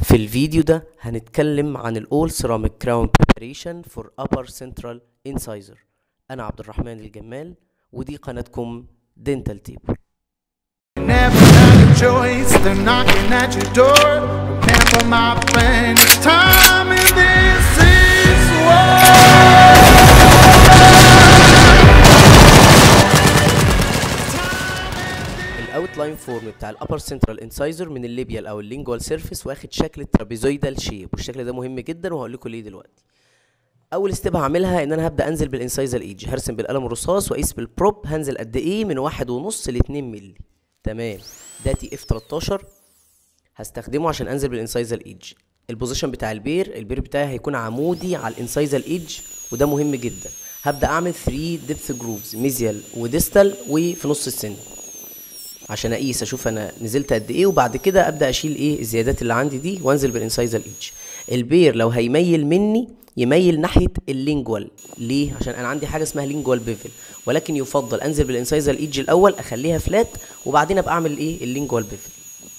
في الفيديو ده هنتكلم عن الأول سيراميك كراون بريباريشن فور upper central incisor أنا عبد الرحمن الجمال ودي قناتكم دينتال تيب Never had a choice, they're knocking at your door. Remember, my friend, it's time and this is war. الاوتلاين فورم بتاع الابر سنترال انسايزر من الليبيال او اللينجوال سيرفيس واخد شكل الترابيزويدال شيب والشكل ده مهم جدا وهقول لكم ليه دلوقتي اول ستيب هعملها ان انا هبدا انزل بالانسايزر ايدج هرسم بالقلم الرصاص واقيس بالبروب هنزل قد ايه من واحد ونص ل 2 مللي تمام ده تي اف 13 هستخدمه عشان انزل بالانسايزر ايدج البوزيشن بتاع البير البير بتاعي هيكون عمودي على الانسايزر ايدج وده مهم جدا هبدا اعمل 3 ديبث جروفز ميزيال وديستال وفي نص السن عشان اقيس اشوف انا نزلت قد ايه وبعد كده ابدا اشيل ايه الزيادات اللي عندي دي وانزل بالانسايزر ايدج البير لو هيميل مني يميل ناحيه اللينجوال ليه عشان انا عندي حاجه اسمها لينجوال بيفل ولكن يفضل انزل بالانسايزر ايدج الاول اخليها فلات وبعدين ابقى اعمل ايه اللينجوال بيفل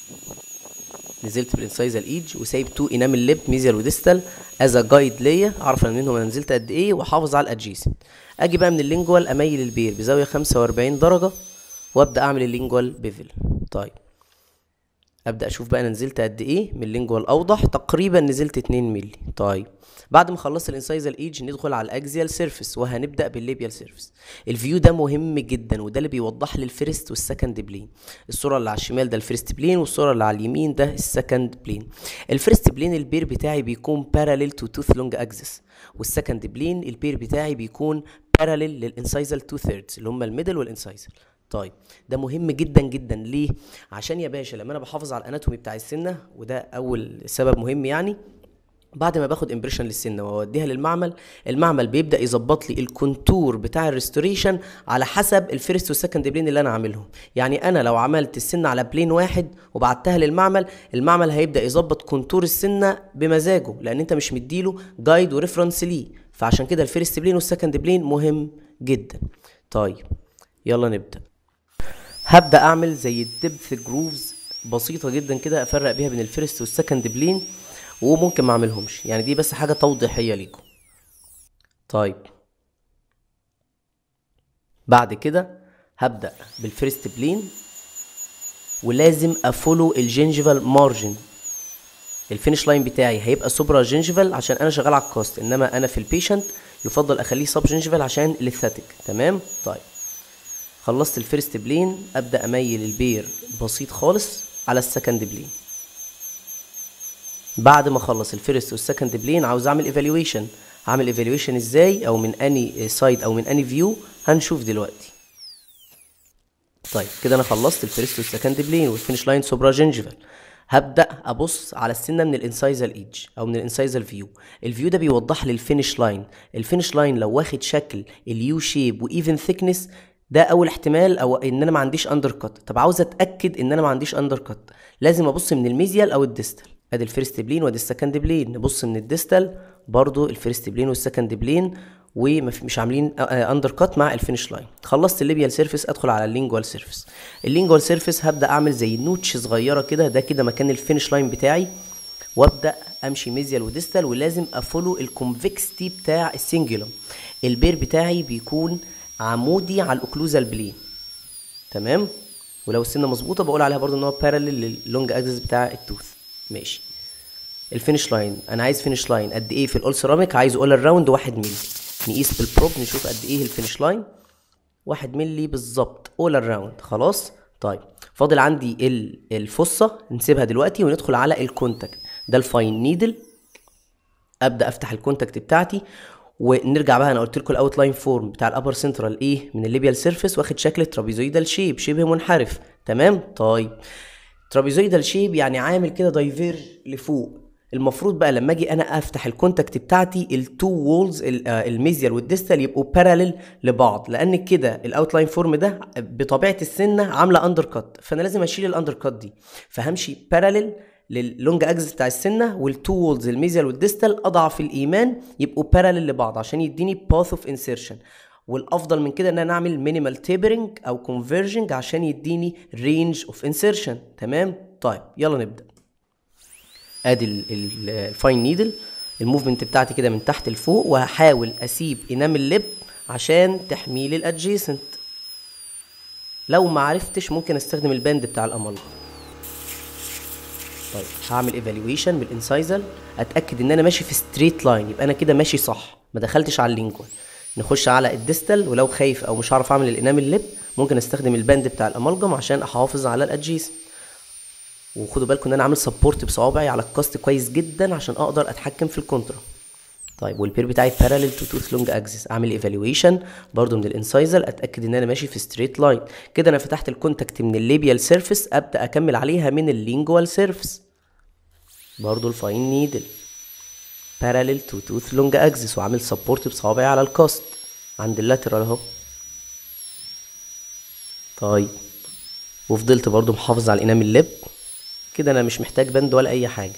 نزلت بالانسايزر ايدج وسايب تو انام الليب ميزيال وديستال از جايد ليا اعرف انا منهم انا نزلت قد ايه واحافظ على الادجيسنت اجي بقى من اللينجوال اميل البير بزاويه 45 درجه وابدا اعمل اللينجوال بيفل طيب ابدا اشوف بقى انا نزلت قد ايه من اللينجوال اوضح تقريبا نزلت 2 مللي طيب بعد ما خلصت الانسايزر ايدج ندخل على الاكزيال سيرفيس وهنبدا بالليبيال سيرفيس الفيو ده مهم جدا وده اللي بيوضح لي الفيرست والسكند بلين الصوره اللي على الشمال ده الفيرست بلين والصوره اللي على اليمين ده السكند بلين الفيرست بلين البير بتاعي بيكون باراليل تو توث لونج اكسس والسكند بلين البير بتاعي بيكون باراليل للانسايزر تو ثيردز اللي هم الميدل والانسايزر طيب ده مهم جدا جدا ليه عشان يا باشا لما انا بحافظ على الاناتومي بتاع السنه وده اول سبب مهم يعني بعد ما باخد امبريشن للسنه واوديها للمعمل المعمل بيبدا يظبط لي الكونتور بتاع الريستوريشن على حسب الفيرست والسكند بلين اللي انا عاملهم يعني انا لو عملت السنه على بلين واحد وبعتها للمعمل المعمل هيبدا يظبط كونتور السنه بمزاجه لان انت مش مديله جايد وريفرنس ليه فعشان كده الفيرست بلين والسكند بلين مهم جدا طيب يلا نبدا هبدا اعمل زي الدبث جروفز بسيطه جدا كده افرق بيها بين الفيرست والسكند بلين وممكن ما اعملهمش يعني دي بس حاجه توضيحيه ليكم طيب بعد كده هبدا بالفيرست بلين ولازم افولو الجنجفال مارجن الفينش لاين بتاعي هيبقى سوبرا جنجفال عشان انا شغال على الكاست انما انا في البيشنت يفضل اخليه سب جنجفال عشان الاثاتيك تمام طيب خلصت الفيرست بلين ابدا اميل البير بسيط خالص على السكند بلين بعد ما اخلص الفيرست والسكند بلين عاوز اعمل ايفالويشن هعمل ايفالويشن ازاي او من اني سايد او من اني فيو هنشوف دلوقتي طيب كده انا خلصت الفيرست والسكند بلين والفينش لاين سوبرا جنجفال هبدا ابص على السنه من الانسايزر ايدج او من الانسايزر فيو الفيو ده بيوضح لي الفينش لاين الفينش لاين لو واخد شكل اليو شيب وايفن ثيكنس ده اول احتمال او ان انا ما عنديش اندر كات طب عاوز اتاكد ان انا ما عنديش اندر كات لازم ابص من الميزيال او الديستال ادي الفيرست بلين وادي السكند بلين نبص من الديستال برضو الفيرست بلين والسكند بلين ومش عاملين اندر كات مع الفينش لاين خلصت الليبيال سيرفيس ادخل على اللينجوال سيرفيس اللينجوال سيرفيس هبدا اعمل زي نوتش صغيره كده ده كده مكان الفينش لاين بتاعي وابدا امشي ميزيال وديستال ولازم افولو الكونفكستي بتاع السنجلوم البير بتاعي بيكون عمودي على الاوكلوزال بلين تمام ولو السنه مظبوطه بقول عليها برضو ان هو باراليل لللونج اكسس بتاع التوث ماشي الفينش لاين انا عايز فينش لاين قد ايه في الاول سيراميك عايز اول الراوند 1 مللي نقيس بالبروب نشوف قد ايه الفينش لاين 1 مللي بالظبط اول الراوند خلاص طيب فاضل عندي الفصه نسيبها دلوقتي وندخل على الكونتاكت ده الفاين نيدل ابدا افتح الكونتاكت بتاعتي ونرجع بقى انا قلت لكم الاوت لاين فورم بتاع الابر سنترال ايه من الليبيال سيرفيس واخد شكل ترابيزويدال شيب شبه منحرف تمام طيب ترابيزويدال شيب يعني عامل كده دايفير لفوق المفروض بقى لما اجي انا افتح الكونتاكت بتاعتي التو وولز الميزيال والديستال يبقوا باراليل لبعض لان كده الاوت لاين فورم ده بطبيعه السنه عامله اندر كات فانا لازم اشيل الاندر كات دي فهمشي باراليل لللونج اكسس بتاع السنه والتو وولز الميزيال والديستال اضعف الايمان يبقوا باراليل لبعض عشان يديني باث اوف انسيرشن والافضل من كده ان انا اعمل مينيمال تيبرنج او كونفرجنج عشان يديني رينج اوف انسيرشن تمام طيب يلا نبدا ادي ال- ال- الفاين نيدل الموفمنت بتاعتي كده من تحت لفوق وهحاول اسيب انامل لب عشان تحمي لي الادجيسنت لو ما عرفتش ممكن استخدم الباند بتاع الامالجم طيب هعمل ايفالويشن بالانسايزل اتاكد ان انا ماشي في ستريت لاين يبقى انا كده ماشي صح ما دخلتش على اللينكوال نخش على الديستال ولو خايف او مش هعرف اعمل الانامل لب ممكن استخدم الباند بتاع الامالجم عشان احافظ على الادجيسنت وخدوا بالكم ان انا عامل سبورت بصوابعي على الكاست كويس جدا عشان اقدر اتحكم في الكونترا طيب والبير بتاعي باراليل تو توث لونج اكسس اعمل ايفالويشن برضو من الانسايزر اتاكد ان انا ماشي في ستريت لاين كده انا فتحت الكونتاكت من الليبيال سيرفيس ابدا اكمل عليها من اللينجوال سيرفيس برضو الفاين نيدل باراليل تو توث لونج اكسس وعامل سبورت بصوابعي على الكاست عند اللاترال اهو طيب وفضلت برضو محافظ على الانام اللب كده انا مش محتاج بند ولا اي حاجه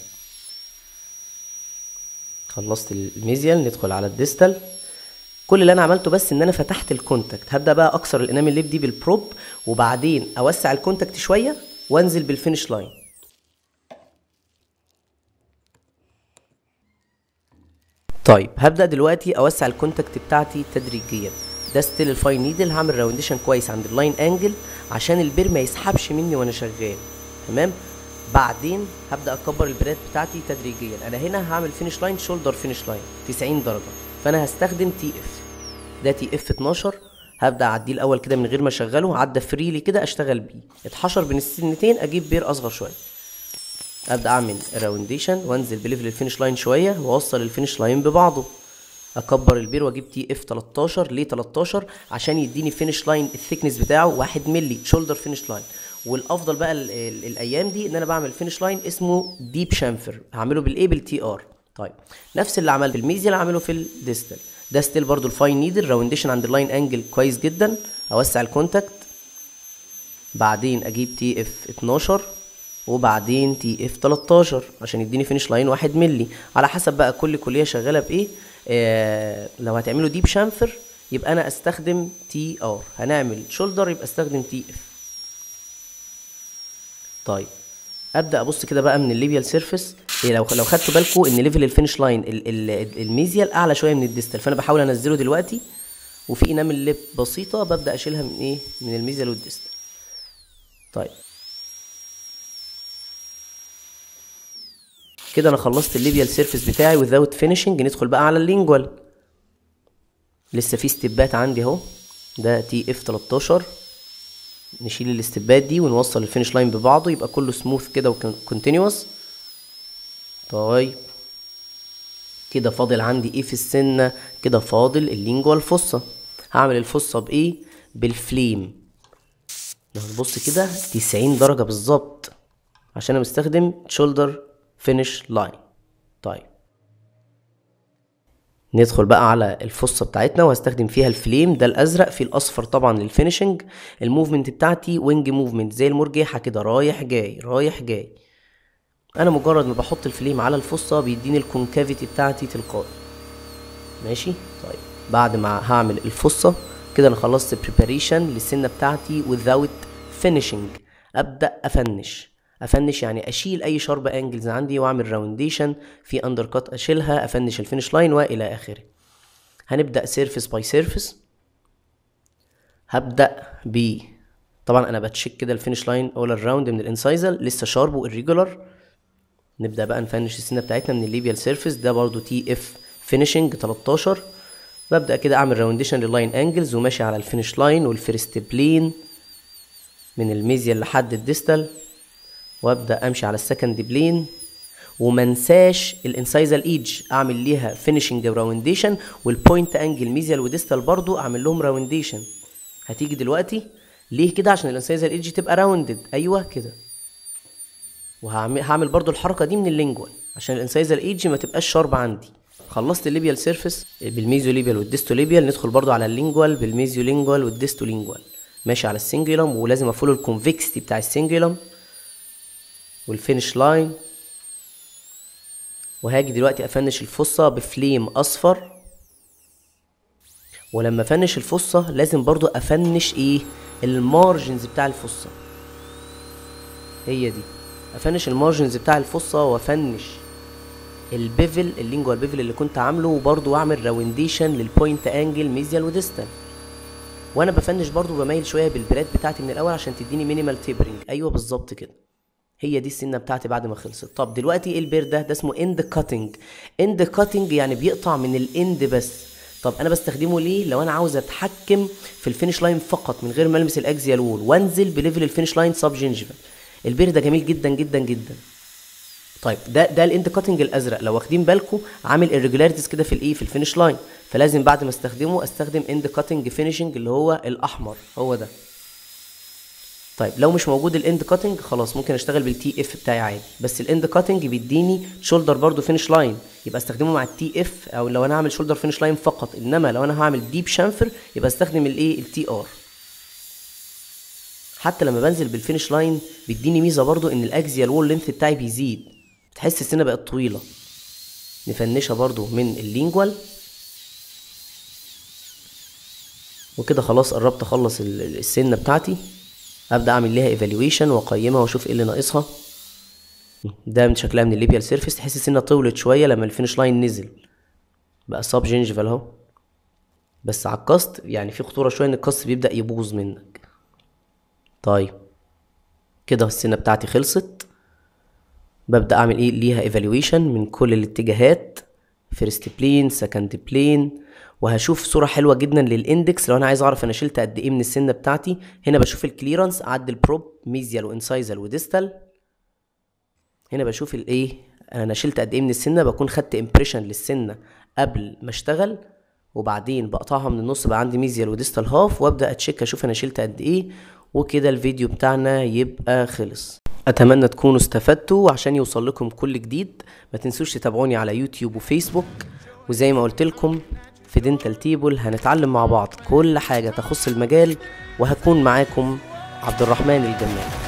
خلصت الميزيال ندخل على الديستال كل اللي انا عملته بس ان انا فتحت الكونتاكت هبدا بقى اكسر الانام الليب دي بالبروب وبعدين اوسع الكونتاكت شويه وانزل بالفينش لاين طيب هبدا دلوقتي اوسع الكونتاكت بتاعتي تدريجيا ده ستيل الفاين نيدل هعمل راونديشن كويس عند اللاين انجل عشان البير ما يسحبش مني وانا شغال تمام بعدين هبدا اكبر البرات بتاعتي تدريجيا انا هنا هعمل فينش لاين شولدر فينش لاين 90 درجه فانا هستخدم تي اف ده تي اف 12 هبدا اعديه الاول كده من غير ما اشغله عدى فريلي كده اشتغل بيه اتحشر بين السنتين اجيب بير اصغر شويه ابدا اعمل راونديشن وانزل بليفل الفينش لاين شويه واوصل الفينش لاين ببعضه اكبر البير واجيب تي اف 13 ليه 13 عشان يديني فينش لاين الثيكنس بتاعه 1 مللي شولدر فينش لاين والافضل بقى ال ال الايام دي ان انا بعمل فينش لاين اسمه ديب شامفر هعمله بالايه بالتي ار طيب نفس اللي عملته في الميزيال هعمله في الديستال ده ستيل برضو الفاين نيدل راونديشن عند اللاين انجل كويس جدا اوسع الكونتاكت بعدين اجيب تي اف 12 وبعدين تي اف 13 عشان يديني فينش لاين 1 مللي على حسب بقى كل كليه شغاله بايه آه لو هتعملوا ديب شامفر يبقى انا استخدم تي ار هنعمل شولدر يبقى استخدم تي اف طيب ابدا ابص كده بقى من الليبيال سيرفيس إيه لو لو خدتوا بالكم ان ليفل الفينش لاين ال- ال- الميزيال اعلى شويه من الديستال فانا بحاول انزله دلوقتي وفي انامل ليب بسيطه ببدا اشيلها من ايه من الميزيال والديستال طيب كده انا خلصت الليبيال سيرفيس بتاعي without finishing ندخل بقى على اللينجوال لسه في ستيبات عندي اهو ده تي اف 13 نشيل الاستبات دي ونوصل الفينش لاين ببعضه يبقى كله سموث كده وكونتينوس طيب كده فاضل عندي ايه في السنة كده فاضل اللينجوال فصة هعمل الفصة بايه بالفليم لو تبص كده 90 درجة بالظبط عشان انا مستخدم شولدر فينش لاين طيب ندخل بقى على الفصة بتاعتنا وهستخدم فيها الفليم ده الازرق في الاصفر طبعا للفينشنج الموفمنت بتاعتي وينج موفمنت زي المرجحة كده رايح جاي رايح جاي انا مجرد ما بحط الفليم على الفصة بيديني الكونكافيتي بتاعتي تلقائي ماشي طيب بعد ما هعمل الفصة كده انا خلصت بريباريشن للسنة بتاعتي without finishing ابدا افنش افنش يعني اشيل اي شارب انجلز عندي واعمل راونديشن في اندر كات اشيلها افنش الفينش لاين والى اخره هنبدا سيرفيس باي سيرفيس هبدا ب طبعا انا بتشيك كده الفينش لاين اول اراوند من الانسايزل لسه شارب والريجولار نبدا بقى نفنش السنه بتاعتنا من الليبيال سيرفيس ده برضو تي اف فينيشنج 13 ببدا كده اعمل راونديشن لللاين انجلز وماشي على الفينش لاين والفيرست بلين من الميزيال لحد الديستال وابدا امشي على السكند بلين ومنساش الانسايزال ايدج اعمل ليها فينيشنج راونديشن والبوينت انجل ميزيال وديستال برضو اعمل لهم راونديشن هتيجي دلوقتي ليه كده عشان الانسايزال ايدج تبقى راوندد ايوه كده وهعمل هعمل برضو الحركه دي من اللينجوال عشان الانسايزال ايدج ما تبقاش شارب عندي خلصت الليبيال سيرفيس بالميزو ليبيال والديستو ليبيال ندخل برضو على اللينجوال بالميزو لينجوال والديستو لينجوال ماشي على السنجلم ولازم افولو الكونفكستي بتاع السنجلم والفينش لاين وهاجي دلوقتي افنش الفصة بفليم اصفر ولما افنش الفصة لازم برضو افنش ايه المارجنز بتاع الفصة هي دي افنش المارجنز بتاع الفصة وافنش البيفل اللينجوال بيفل اللي كنت عامله وبرضه اعمل راونديشن للبوينت انجل ميزيال وديستال وانا بفنش برضه بميل شويه بالبلاد بتاعتي من الاول عشان تديني مينيمال تيبرنج ايوه بالظبط كده هي دي السنه بتاعتي بعد ما خلصت طب دلوقتي ايه البير ده ده اسمه اند كاتنج اند كاتنج يعني بيقطع من الاند بس طب انا بستخدمه ليه لو انا عاوز اتحكم في الفينش لاين فقط من غير ما المس الاكزيال وول وانزل بليفل الفينش لاين سب جينجيفال البير ده جميل جدا جدا جدا طيب ده ده الاند كاتنج الازرق لو واخدين بالكم عامل irregularities كده في الايه في الفينش لاين فلازم بعد ما استخدمه استخدم اند كاتنج فينيشنج اللي هو الاحمر هو ده طيب لو مش موجود الاند كاتنج خلاص ممكن اشتغل بالتي اف بتاعي عادي بس الاند كاتنج بيديني شولدر برضو فينش لاين يبقى استخدمه مع التي اف او لو انا هعمل شولدر فينش لاين فقط انما لو انا هعمل ديب شامفر يبقى استخدم الايه التي ار حتى لما بنزل بالفينش لاين بيديني ميزه برضو ان الاكزيال وول لينث بتاعي بيزيد بتحس السنه بقت طويله نفنشها برضو من اللينجوال وكده خلاص قربت اخلص ال- السنه بتاعتي ابدا اعمل ليها ايفالويشن واقيمها واشوف ايه اللي ناقصها ده من شكلها من الليبيال سيرفيس تحس السنه طولت شويه لما الفينش لاين نزل بقى سب جينجيفال اهو بس على الكاست يعني في خطوره شويه ان الكاست بيبدا يبوظ منك طيب كده السنه بتاعتي خلصت ببدا اعمل ايه ليها ايفالويشن من كل الاتجاهات فيرست بلين سكند بلين وهشوف صوره حلوه جدا للاندكس لو انا عايز اعرف انا شلت قد ايه من السنه بتاعتي هنا بشوف الكليرنس اعدل بروب ميزيال وانسايزال وديستال هنا بشوف الايه انا شلت قد ايه من السنه بكون خدت امبريشن للسنه قبل ما اشتغل وبعدين بقطعها من النص بقى عندي ميزيال وديستال هاف وابدا اتشيك اشوف انا شلت قد ايه وكده الفيديو بتاعنا يبقى خلص اتمنى تكونوا استفدتوا وعشان يوصل لكم كل جديد ما تنسوش تتابعوني على يوتيوب وفيسبوك وزي ما قلت لكم في دينتال تيبل هنتعلم مع بعض كل حاجه تخص المجال وهكون معاكم عبد الرحمن الجمال